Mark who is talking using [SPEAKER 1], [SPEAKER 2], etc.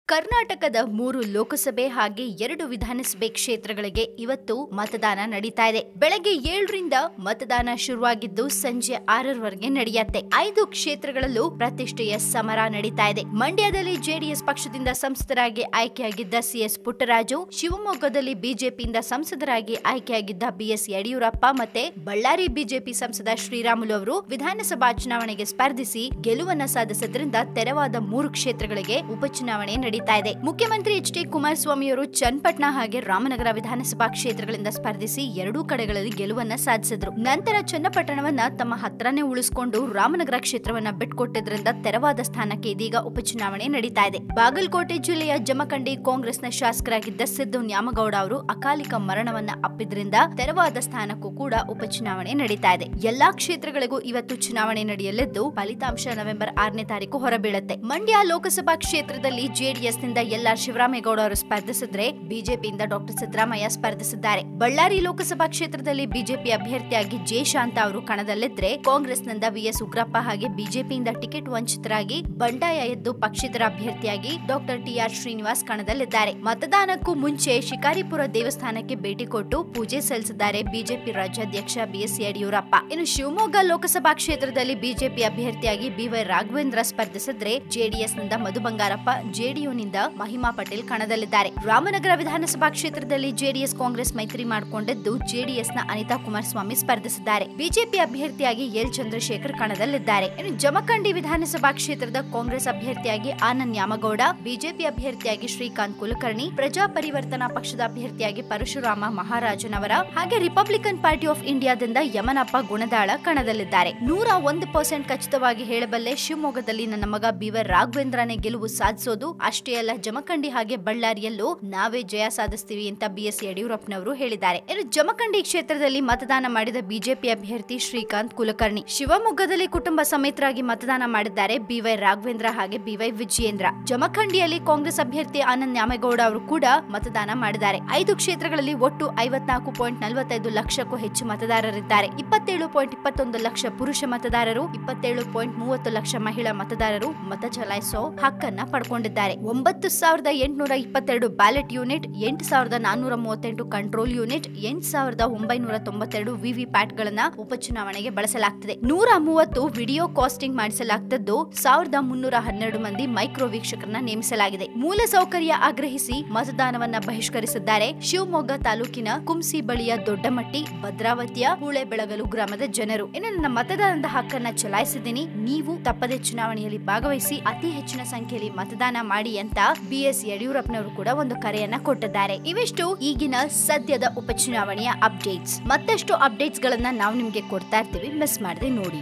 [SPEAKER 1] ಕರ್ನಾಟಕದ ಮೂರು ಲೋಕಸಭೆ ಹಾಗೆ ಎರಡು ವಿಧಾನಸಭೆ ಕ್ಷೇತ್ರಗಳಿಗೆ ಇವತ್ತು ಮತದಾನ ನಡೀತಾ ಇದೆ ಬೆಳಗ್ಗೆ ಏಳರಿಂದ ಮತದಾನ ಶುರುವಾಗಿದ್ದು ಸಂಜೆ ಆರರವರೆಗೆ ನಡೆಯುತ್ತೆ ಐದು ಕ್ಷೇತ್ರಗಳಲ್ಲೂ ಪ್ರತಿಷ್ಠೆಯ ಸಮರ ನಡೀತಾ ಇದೆ ಮಂಡ್ಯದಲ್ಲಿ ಜೆಡಿಎಸ್ ಪಕ್ಷದಿಂದ ಸಂಸದರಾಗಿ ಆಯ್ಕೆಯಾಗಿದ್ದ ಸಿಎಸ್ ಪುಟ್ಟರಾಜು ಶಿವಮೊಗ್ಗದಲ್ಲಿ ಬಿಜೆಪಿಯಿಂದ ಸಂಸದರಾಗಿ ಆಯ್ಕೆಯಾಗಿದ್ದ ಬಿಎಸ್ ಯಡಿಯೂರಪ್ಪ ಮತ್ತೆ ಬಳ್ಳಾರಿ ಬಿಜೆಪಿ ಸಂಸದ ಶ್ರೀರಾಮುಲು ಅವರು ವಿಧಾನಸಭಾ ಚುನಾವಣೆಗೆ ಸ್ಪರ್ಧಿಸಿ ಗೆಲುವನ್ನ ಸಾಧಿಸಿದ್ರಿಂದ ತೆರವಾದ ಮೂರು ಕ್ಷೇತ್ರಗಳಿಗೆ ಉಪಚುನಾವಣೆ ನಡೀತಾ ಇದೆ ಮುಖ್ಯಮಂತ್ರಿ ಎಚ್ ಡಿ ಕುಮಾರಸ್ವಾಮಿ ಅವರು ಚನ್ನಪಟ್ಟಣ ಹಾಗೆ ರಾಮನಗರ ವಿಧಾನಸಭಾ ಕ್ಷೇತ್ರಗಳಿಂದ ಸ್ಪರ್ಧಿಸಿ ಎರಡೂ ಕಡೆಗಳಲ್ಲಿ ಗೆಲುವನ್ನ ಸಾಧಿಸಿದ್ರು ನಂತರ ಚನ್ನಪಟ್ಟಣವನ್ನ ತಮ್ಮ ಹತ್ರನೇ ಉಳಿಸಿಕೊಂಡು ರಾಮನಗರ ಕ್ಷೇತ್ರವನ್ನ ಬಿಟ್ಕೊಟ್ಟಿದ್ರಿಂದ ತೆರವಾದ ಸ್ಥಾನಕ್ಕೆ ಇದೀಗ ಉಪಚುನಾವಣೆ ನಡೀತಾ ಇದೆ ಬಾಗಲಕೋಟೆ ಜಿಲ್ಲೆಯ ಜಮಖಂಡಿ ಕಾಂಗ್ರೆಸ್ನ ಶಾಸಕರಾಗಿದ್ದ ಸಿದ್ದು ನ್ಯಾಮಗೌಡ ಅವರು ಅಕಾಲಿಕ ಮರಣವನ್ನ ಅಪ್ಪಿದ್ರಿಂದ ತೆರವಾದ ಸ್ಥಾನಕ್ಕೂ ಕೂಡ ಉಪಚುನಾವಣೆ ನಡೀತಾ ಇದೆ ಎಲ್ಲಾ ಕ್ಷೇತ್ರಗಳಿಗೂ ಇವತ್ತು ಚುನಾವಣೆ ನಡೆಯಲಿದ್ದು ಫಲಿತಾಂಶ ನವೆಂಬರ್ ಆರನೇ ತಾರೀಕು ಹೊರಬೀಳುತ್ತೆ ಮಂಡ್ಯ ಲೋಕಸಭಾ ಕ್ಷೇತ್ರದಲ್ಲಿ ಜೆಡಿಎಸ್ ನಿಂದ ಎಲ್ ಆರ್ ಶಿವರಾಮೇಗೌಡ ಅವರು ಸ್ಪರ್ಧಿಸಿದ್ರೆ ಬಿಜೆಪಿಯಿಂದ ಡಾಕ್ಟರ್ ಸಿದ್ದರಾಮಯ್ಯ ಸ್ಪರ್ಧಿಸಿದ್ದಾರೆ ಬಳ್ಳಾರಿ ಲೋಕಸಭಾ ಕ್ಷೇತ್ರದಲ್ಲಿ ಬಿಜೆಪಿ ಅಭ್ಯರ್ಥಿಯಾಗಿ ಜೆ ಶಾಂತ ಅವರು ಕಣದಲ್ಲಿದ್ರೆ ಕಾಂಗ್ರೆಸ್ನಿಂದ ವಿಎಸ್ ಉಗ್ರಪ್ಪ ಹಾಗೆ ಬಿಜೆಪಿಯಿಂದ ಟಿಕೆಟ್ ವಂಚಿತರಾಗಿ ಬಂಡಾಯ ಎದ್ದು ಪಕ್ಷೇತರ ಅಭ್ಯರ್ಥಿಯಾಗಿ ಡಾಕ್ಟರ್ ಟಿಆರ್ ಶ್ರೀನಿವಾಸ್ ಕಣದಲ್ಲಿದ್ದಾರೆ ಮತದಾನಕ್ಕೂ ಮುಂಚೆ ಶಿಕಾರಿಪುರ ದೇವಸ್ಥಾನಕ್ಕೆ ಭೇಟಿ ಕೊಟ್ಟು ಪೂಜೆ ಸಲ್ಲಿಸಿದ್ದಾರೆ ಬಿಜೆಪಿ ರಾಜ್ಯಾಧ್ಯಕ್ಷ ಬಿಎಸ್ ಯಡಿಯೂರಪ್ಪ ಇನ್ನು ಶಿವಮೊಗ್ಗ ಲೋಕಸಭಾ ಕ್ಷೇತ್ರದಲ್ಲಿ ಬಿಜೆಪಿ ಅಭ್ಯರ್ಥಿಯಾಗಿ ಬಿವೈ ರಾಘವೇಂದ್ರ ಸ್ಪರ್ಧಿಸಿದ್ರೆ ಜೆಡಿಎಸ್ ನಿಂದ ಮಧು ಬಂಗಾರಪ್ಪ ಜೆಡಿಯುನಿಂದ ಮಹಿಮಾ ಪಟೇಲ್ ಕಣದಲ್ಲಿದ್ದಾರೆ ರಾಮನಗರ ವಿಧಾನಸಭಾ ಕ್ಷೇತ್ರದಲ್ಲಿ ಜೆಡಿಎಸ್ ಕಾಂಗ್ರೆಸ್ ಮೈತ್ರಿ ಮಾಡಿಕೊಂಡಿದ್ದು ಜೆಡಿಎಸ್ ನ ಅನಿತಾ ಕುಮಾರಸ್ವಾಮಿ ಸ್ಪರ್ಧಿಸಿದ್ದಾರೆ ಬಿಜೆಪಿ ಅಭ್ಯರ್ಥಿಯಾಗಿ ಎಲ್ ಚಂದ್ರಶೇಖರ್ ಕಣದಲ್ಲಿದ್ದಾರೆ ಇನ್ನು ಜಮಖಂಡಿ ವಿಧಾನಸಭಾ ಕ್ಷೇತ್ರದ ಕಾಂಗ್ರೆಸ್ ಅಭ್ಯರ್ಥಿಯಾಗಿ ಆನಂದ್ ನ್ಯಾಮಗೌಡ ಬಿಜೆಪಿ ಅಭ್ಯರ್ಥಿಯಾಗಿ ಶ್ರೀಕಾಂತ್ ಕುಲಕರ್ಣಿ ಪ್ರಜಾ ಪರಿವರ್ತನಾ ಪಕ್ಷದ ಅಭ್ಯರ್ಥಿಯಾಗಿ ಪರಶುರಾಮ ಮಹಾರಾಜನವರ ಹಾಗೆ ರಿಪಬ್ಲಿಕನ್ ಪಾರ್ಟಿ ಆಫ್ ಇಂಡಿಯಾದಿಂದ ಯಮನಪ್ಪ ಗುಣದಾಳ ಕಣದಲ್ಲಿದ್ದಾರೆ ನೂರ ಒಂದು ಪರ್ಸೆಂಟ್ ಖಚಿತವಾಗಿ ಹೇಳಬಲ್ಲೆ ಶಿವಮೊಗ್ಗದಲ್ಲಿ ನನ್ನ ಮಗ ಬಿವರ್ ರಾಘವೇಂದ್ರನೇ ಗೆಲುವು ಸಾಧಿಸೋದು ಅಷ್ಟೇ ಅಲ್ಲ ಜಮಖಂಡಿ ಹಾಗೆ ಬಳ್ಳಾರಿಯಲ್ಲೂ ನಾವೇ ಜಯ ಸಾಧಿಸ್ತೀವಿ ಅಂತ ಬಿಎಸ್ ಯಡಿಯೂರಪ್ಪನವರು ಹೇಳಿದ್ದಾರೆ ಇನ್ನು ಜಮಖಂಡಿ ಕ್ಷೇತ್ರದಲ್ಲಿ ಮತದಾನ ಮಾಡಿದ ಬಿಜೆಪಿ ಅಭ್ಯರ್ಥಿ ಶ್ರೀಕಾಂತ್ ಕುಲಕರ್ಣಿ ಶಿವಮೊಗ್ಗದಲ್ಲಿ ಕುಟುಂಬ ಸಮೇತರಾಗಿ ಮತದಾನ ಮಾಡಿದ್ದಾರೆ ಬಿವೈ ರಾಘವೇಂದ್ರ ಹಾಗೆ ಬಿವೈ ವಿಜಯೇಂದ್ರ ಜಮಖಂಡಿಯಲ್ಲಿ ಕಾಂಗ್ರೆಸ್ ಅಭ್ಯರ್ಥಿ ಆನಂದ್ ನ್ಯಾಮೇಗೌಡ ಅವರು ಕೂಡ ಮತದಾನ ಮಾಡಿದ್ದಾರೆ ಐದು ಕ್ಷೇತ್ರಗಳಲ್ಲಿ ಒಟ್ಟು ಐವತ್ನಾಲ್ಕು ಪಾಯಿಂಟ್ ನಲವತ್ತೈದು ಲಕ್ಷಕ್ಕೂ ಹೆಚ್ಚು ಮತದಾರರಿದ್ದಾರೆ ಇಪ್ಪತ್ತೇಳು ಪಾಯಿಂಟ್ ಇಪ್ಪತ್ತೊಂದು ಲಕ್ಷ ಪುರುಷ ಮತದಾರರು ಇಪ್ಪತ್ತೇಳು ಪಾಯಿಂಟ್ ಮೂವತ್ತು ಲಕ್ಷ ಮಹಿಳಾ ಮತದಾರರು ಮತ ಚಲಾಯಿಸೋ ಹಕ್ಕನ್ನ ಪಡ್ಕೊಂಡಿದ್ದಾರೆ ಒಂಬತ್ತು ಸಾವಿರದ ಎಂಟುನೂರ ಇಪ್ಪತ್ತೆರಡು ಬ್ಯಾಲೆಟ್ ಯೂನಿಟ್ ಎಂಟು ಸಾವಿರದ ನಾನ್ನೂರ ಮೂವತ್ತೆಂಟು ಕಂಟ್ರೋಲ್ ಯೂನಿಟ್ ಎಂಟು ಸಾವಿರದ ಒಂಬೈನೂರ ತೊಂಬತ್ತೆರಡು ವಿವಿ ಪ್ಯಾಟ್ ಗಳನ್ನ ಉಪಚುನಾವಣೆಗೆ ಬಳಸಲಾಗ್ತದೆ ನೂರ ಮೂವತ್ತು ವಿಡಿಯೋ ಕಾಸ್ಟಿಂಗ್ ಮಾಡಿಸಲಾಗ್ತದ್ದು ಸಾವಿರದ ಮುನ್ನೂರ ಹನ್ನೆರಡು ಮಂದಿ ಮೈಕ್ರೋ ವೀಕ್ಷಕರನ್ನ ನೇಮಿಸಲಾಗಿದೆ ಮೂಲ ಸೌಕರ್ಯ ಆಗ್ರಹಿಸಿ ಮತದಾನವನ್ನ ಬಹಿಷ್ಕರಿಸಿದ್ದಾರೆ ಶಿವಮೊಗ್ಗ ತಾಲೂಕಿನ ಕುಂಸಿ ಬಳಿಯ ದೊಡ್ಡಮಟ್ಟಿ ಭದ್ರಾವತಿಯ ಹೂಳೆ ಬೆಳಗಲು ಗ್ರಾಮದ ಜನರು ಇನ್ನು ನನ್ನ ಮತದಾನದ ಹಕ್ಕನ್ನ ಚಲಾಯಿಸಿದ್ದೀನಿ ನೀವು ತಪ್ಪದೆ ಚುನಾವಣೆಯಲ್ಲಿ ಭಾಗವಹಿಸಿ ಅತಿ ಹೆಚ್ಚಿನ ಸಂಖ್ಯೆಯಲ್ಲಿ ಮತದಾನ ಮಾಡಿ ಅಂತ ಬಿಎಸ್ ಯಡಿಯೂರಪ್ಪನವರು ಕೂಡ ಒಂದು ಕರೆಯನ್ನ ಕೊಟ್ಟಿದ್ದಾರೆ ಇವಿಷ್ಟು ಈಗಿನ ಸದ್ಯದ ಉಪಚುನಾವಣೆಯ ಅಪ್ಡೇಟ್ಸ್ ಮತ್ತಷ್ಟು ಅಪ್ಡೇಟ್ಸ್ ಗಳನ್ನ ನಾವು ನಿಮ್ಗೆ ಕೊಡ್ತಾ ಇರ್ತೀವಿ ಮಿಸ್ ಮಾಡದೆ ನೋಡಿ